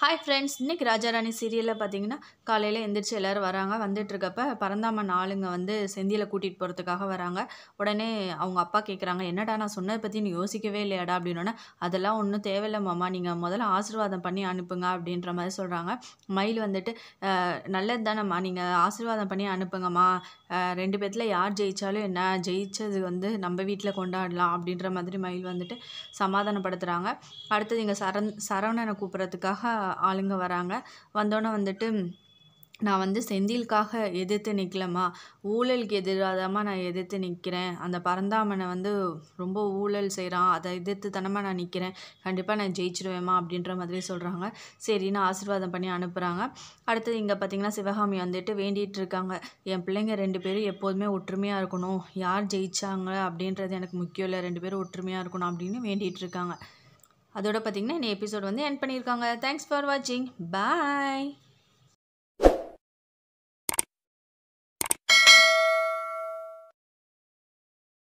hi friends இன்னைக்கு ராஜாராணி சீரியலில் பார்த்தீங்கன்னா காலையில் எந்திரிச்சு எல்லோரும் வராங்க வந்துட்டு இருக்கப்ப பரந்தாமன் ஆளுங்க வந்து செந்தியில் கூட்டிகிட்டு போகிறதுக்காக வராங்க உடனே அவங்க அப்பா கேட்குறாங்க என்னடா நான் சொன்னதை பற்றி நீ யோசிக்கவே இல்லையாடா அப்படின்னோடனே அதெல்லாம் ஒன்றும் தேவையில்லை மாமா நீங்கள் முதல்ல ஆசீர்வாதம் பண்ணி அனுப்புங்க அப்படின்ற மாதிரி சொல்கிறாங்க மயில் வந்துட்டு "அஹ், நல்லது தானேம்மா நீங்கள் ஆசீர்வாதம் பண்ணி அனுப்புங்கம்மா அஹ், ரெண்டு பேர்த்தில் யார் ஜெயித்தாலும் என்ன ஜெயிச்சது வந்து நம்ம வீட்டில் கொண்டாடலாம் அப்படின்ற மாதிரி மயில் வந்துட்டு சமாதானப்படுத்துகிறாங்க அடுத்தது இங்கே சரண் சரவணனை கூப்பிட்றதுக்காக ஆளுங்க வராங்க வந்தோடனே வந்துட்டு நான் வந்து செந்திலுக்காக எதிர்த்து நிற்கலம்மா ஊழலுக்கு எதிராதாம்மா நான் எதிர்த்து நிற்கிறேன் அந்த பரந்தாமனை வந்து ரொம்ப ஊழல் செய்கிறான் அதை எதிர்த்து தானம்மா நான் நிற்கிறேன் கண்டிப்பாக நான் ஜெயிச்சிருவேம்மா அப்படின்ற மாதிரி சொல்கிறாங்க சரின்னு ஆசீர்வாதம் பண்ணி அனுப்புகிறாங்க அடுத்தது இங்கே பார்த்தீங்கன்னா சிவகாமி வந்துட்டு வேண்டிகிட்டு இருக்காங்க என் பிள்ளைங்க ரெண்டு பேரும் எப்போதுமே ஒற்றுமையாக இருக்கணும் யார் ஜெயிச்சாங்க அப்படின்றது எனக்கு முக்கியம் இல்லை ரெண்டு பேரும் ஒற்றுமையாக இருக்கணும் அப்படின்னு வேண்டிகிட்டு இருக்காங்க அதோட பார்த்தீங்கன்னா இந்த எபிசோட் வந்து என் பண்ணியிருக்காங்க தேங்க்ஸ் ஃபார் வாட்சிங் பாய்